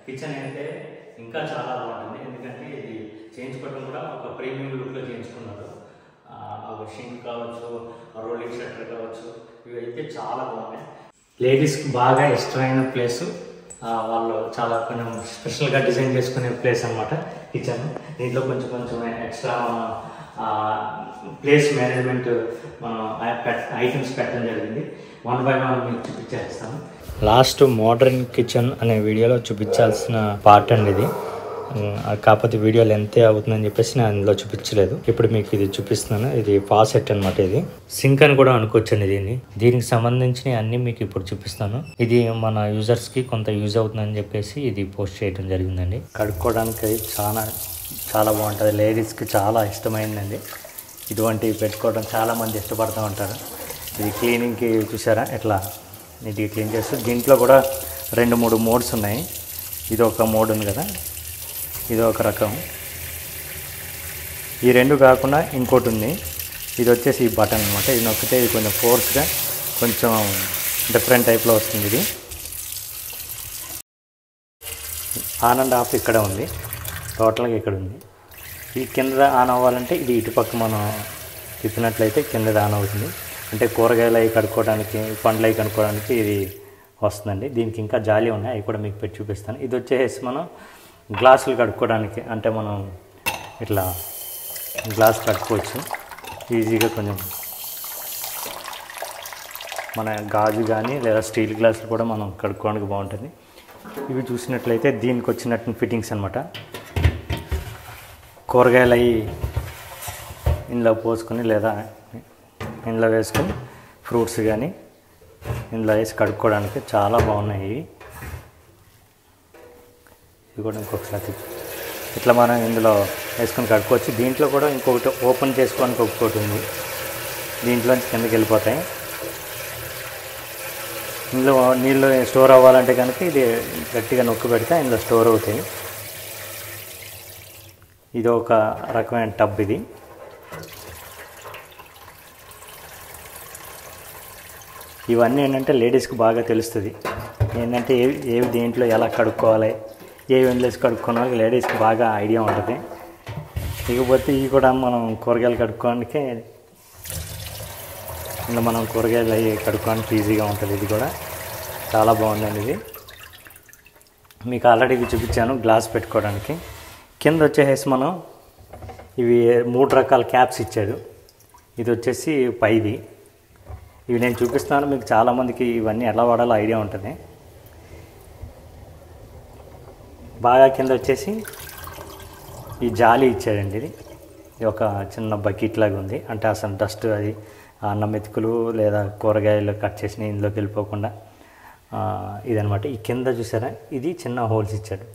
Kitchen అయితే ఇంకా చాలా బాగుంటుంది ఎందుకంటే ఇది చేయించుకోవడం కూడా ఒక ప్రీమియం లుక్లో చేయించుకున్నారు ఆ, ఒక షింక్ కావచ్చు రోలింగ్ షట్టర్ కావచ్చు ఇవి అయితే చాలా బాగున్నాయి లేడీస్కి బాగా ఇష్టమైన ప్లేస్ వాళ్ళు చాలా కొంచెం స్పెషల్గా డిజైన్ చేసుకునే ప్లేస్ అనమాట కిచెన్ దీంట్లో కొంచెం కొంచెం ఎక్స్ట్రా ప్లేస్ మేనేజ్మెంట్ మనం ఐటమ్స్ పెట్టడం జరిగింది వన్ బై వన్ మీకు చూపించేస్తాను లాస్ట్ మోడర్న్ కిచెన్ అనే వీడియోలో చూపించాల్సిన పార్ట్ అండి ఇది ఉమ్, అది కాకపోతే వీడియో లెంత్ అవుతుందని చెప్పేసి నేను అందులో చూపించలేదు ఇప్పుడు మీకు ఇది చూపిస్తున్నాను ఇది ఫాసెట్ అనమాట ఇది సింక్ అని కూడా అనుకోవచ్చండి దీన్ని దీనికి సంబంధించిన అన్ని మీకు ఇప్పుడు చూపిస్తాను ఇది మన యూజర్స్ కి కొంత యూజ్ అవుతుందని చెప్పేసి ఇది పోస్ట్ చేయడం జరిగిందండి కడుక్కోవడానికి చాలా చాలా బాగుంటుంది లేడీస్కి చాలా ఇష్టమైందండి ఇటువంటివి పెట్టుకోవడం చాలా మంది ఇష్టపడుతూ ఉంటారు ఇది క్లీనింగ్కి చూసారా ఎట్లా నీట్గా క్లీన్ చేస్తూ దీంట్లో కూడా రెండు మూడు మోడ్స్ ఉన్నాయి ఇది ఒక మోడ్ ఉంది కదా ఇది ఒక రకం ఈ రెండు కాకుండా ఇంకోటి ఉంది ఇది వచ్చేసి ఈ బటన్ అనమాట ఇది నొక్కితే ఇది కొంచెం ఫోర్స్గా కొంచెం డిఫరెంట్ టైప్లో వస్తుంది ఇది ఆన్ అండ్ ఆఫ్ ఇక్కడ ఉంది టోటల్గా ఇక్కడ ఉంది ఈ కింద ఆన్ అవ్వాలంటే ఇది ఇటుపక్క మనం తిప్పినట్లయితే కింద ఆన్ అవుతుంది అంటే కూరగాయలు అవి కడుక్కోవడానికి పండ్లు అవి కనుక్కోవడానికి ఇది వస్తుందండి దీనికి ఇంకా జాలి ఉన్నాయి అవి కూడా మీకు పెట్టి చూపిస్తాను ఇది వచ్చేసి మనం గ్లాసులు కడుక్కోవడానికి అంటే మనం ఇట్లా గ్లాస్ కట్టుకోవచ్చు ఈజీగా కొంచెం మన గాజు కానీ లేదా స్టీల్ గ్లాసులు కూడా మనం కడుక్కోవడానికి బాగుంటుంది ఇవి చూసినట్లయితే దీనికి వచ్చినట్టు ఫిట్టింగ్స్ అనమాట కూరగాయలు అవి ఇందులో పోసుకొని లేదా ఇందులో వేసుకొని ఫ్రూట్స్ కానీ ఇందులో వేసి కడుక్కోవడానికి చాలా బాగున్నాయి ఇవి ఇది కూడా ఇంకొకసారి తిప్పి. ఇట్లా మనం ఇందులో వేసుకొని కడుక్కోవచ్చు దీంట్లో కూడా ఇంకొకటి ఓపెన్ చేసుకోవడానికి ఒకటి ఉంది దీంట్లోంచి కిందకి వెళ్ళిపోతాయి ఇందులో నీళ్ళు స్టోర్ అవ్వాలంటే కనుక ఇది గట్టిగా నొక్కి పెడితే ఇందులో స్టోర్ అవుతాయి ఇది ఒక రకమైన టబ్ ఇది ఇవన్నీ ఏంటంటే లేడీస్కి బాగా తెలుస్తుంది ఏంటంటే ఏవి ఏవి దేంట్లో ఎలా కడుక్కోవాలి ఏవి ఎండ్లేసి కడుక్కోవాలి లేడీస్కి బాగా ఐడియా ఉంటుంది ఇకపోతే ఇవి కూడా మనం కూరగాయలు కడుక్కోవడానికి ఇంకా మనం కూరగాయలు అవి కడుక్కోవడానికి ఈజీగా ఉంటుంది ఇది కూడా చాలా బాగుందండి ఇది మీకు ఆల్రెడీ ఇవి చూపించాను గ్లాస్ పెట్టుకోవడానికి కింద వచ్చేసి మనం ఇవి మూడు రకాల క్యాప్స్ ఇచ్చాడు ఇది వచ్చేసి పైది ఇవి నేను చూపిస్తాను మీకు చాలామందికి ఇవన్నీ ఎలా వాడాలో ఐడియా ఉంటుంది బాగా కింద వచ్చేసి ఈ జాలి ఇచ్చాడండి ఇది ఇది ఒక చిన్న బకెట్ లాగా ఉంది అంటే అసలు డస్ట్ అది అన్నం మెతుకులు లేదా కూరగాయలు కట్ చేసిన ఇందులోకి వెళ్ళిపోకుండా ఆ, ఇదనమాట ఈ కింద చూసారా ఇది చిన్న హోల్స్ ఇచ్చాడు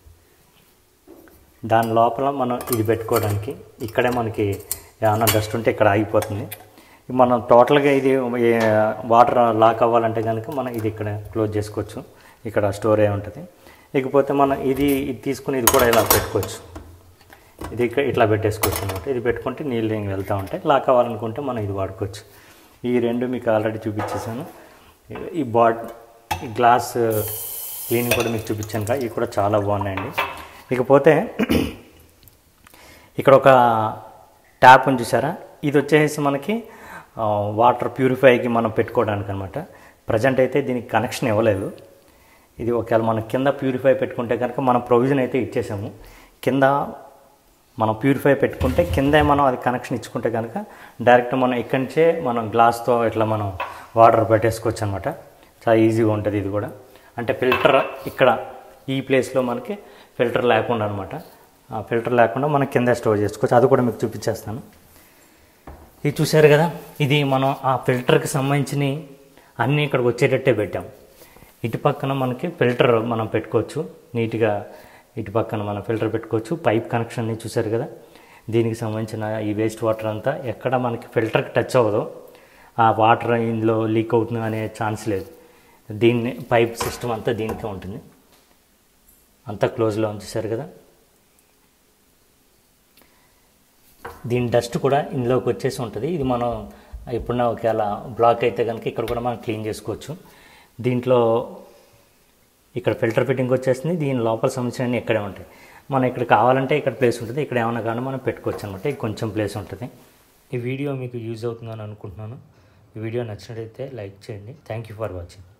దాని లోపల మనం ఇది పెట్టుకోవడానికి ఇక్కడే మనకి ఏమన్నా డస్ట్ ఉంటే ఇక్కడ ఆగిపోతుంది మనం టోటల్గా ఇది ఏ- వాటర్ లాక్ అవ్వాలంటే కనుక మనం ఇది ఇక్కడ క్లోజ్ చేసుకోవచ్చు ఇక్కడ స్టోర్ అయి ఉంటుంది ఇకపోతే మనం ఇది ఇది తీసుకుని ఇది కూడా ఇలా పెట్టుకోవచ్చు ఇది ఇక్కడ ఇట్లా పెట్టేసుకోవచ్చు అనమాట ఇది పెట్టుకుంటే నీళ్ళు ఇంక వెళ్తూ ఉంటాయి లాక్ అవ్వాలనుకుంటే మనం ఇది వాడుకోవచ్చు ఈ రెండు మీకు ఆల్రెడీ చూపించేసాను ఈ బాట్ ఈ గ్లాస్ క్లీనింగ్ కూడా మీకు చూపించాను కదా ఇవి కూడా చాలా బాగున్నాయండి ఇకపోతే ఇక్కడ ఒక ట్యాప్ ఉంది చూసారా ఇది వచ్చేసి మనకి ఆ, వాటర్ ప్యూరిఫైకి మనం పెట్టుకోవడానికి అనమాట ప్రజెంట్ అయితే దీనికి కనెక్షన్ ఇవ్వలేదు ఇది ఒకవేళ మనం కింద ప్యూరిఫై పెట్టుకుంటే కనుక మనం ప్రొవిజన్ అయితే ఇచ్చేసాము కింద మనం ప్యూరిఫై పెట్టుకుంటే కిందే మనం అది కనెక్షన్ ఇచ్చుకుంటే కనుక డైరెక్ట్ మనం ఇక్కడి నుంచే మనం గ్లాస్తో ఇట్లా మనం వాటర్ పెట్టేసుకోవచ్చు అనమాట చాలా ఈజీగా ఉంటుంది ఇది కూడా అంటే ఫిల్టర్ ఇక్కడ ఈ ప్లేస్లో మనకి ఫిల్టర్ లేకుండా అనమాట ఆ ఫిల్టర్ లేకుండా మనం కింద స్టోర్ చేసుకోవచ్చు అది కూడా మీకు చూపించేస్తాను ఇది చూశారు కదా ఇది మనం ఆ ఫిల్టర్కి సంబంధించిన అన్నీ ఇక్కడికి వచ్చేటట్టే పెట్టాం ఇటు పక్కన మనకి ఫిల్టర్ మనం పెట్టుకోవచ్చు నీట్గా ఇటు పక్కన మనం ఫిల్టర్ పెట్టుకోవచ్చు పైప్ కనెక్షన్ని చూశారు కదా దీనికి సంబంధించిన ఈ వేస్ట్ వాటర్ అంతా ఎక్కడ మనకి ఫిల్టర్కి టచ్ అవ్వదు ఆ వాటర్ ఇందులో లీక్ అవుతుంది అనే ఛాన్స్ లేదు దీన్ని పైప్ సిస్టమ్ అంతా దీనికే ఉంటుంది అంతా క్లోజ్లో ఉంచేశారు కదా దీని డస్ట్ కూడా ఇందులోకి వచ్చేసి ఉంటుంది ఇది మనం ఎప్పుడన్నా ఒకవేళ బ్లాక్ అయితే కనుక ఇక్కడ కూడా మనం క్లీన్ చేసుకోవచ్చు దీంట్లో ఇక్కడ ఫిల్టర్ ఫిట్టింగ్ వచ్చేస్తుంది దీని లోపల సంబంధించిన ఇక్కడే ఉంటాయి మనం ఇక్కడ కావాలంటే ఇక్కడ ప్లేస్ ఉంటుంది ఇక్కడ ఏమైనా కానీ మనం పెట్టుకోవచ్చు అనమాట ఇది కొంచెం ప్లేస్ ఉంటుంది ఈ వీడియో మీకు యూజ్ అవుతుందని అనుకుంటున్నాను ఈ వీడియో నచ్చినట్లయితే లైక్ చేయండి థ్యాంక్ యూ ఫర్ వాచింగ్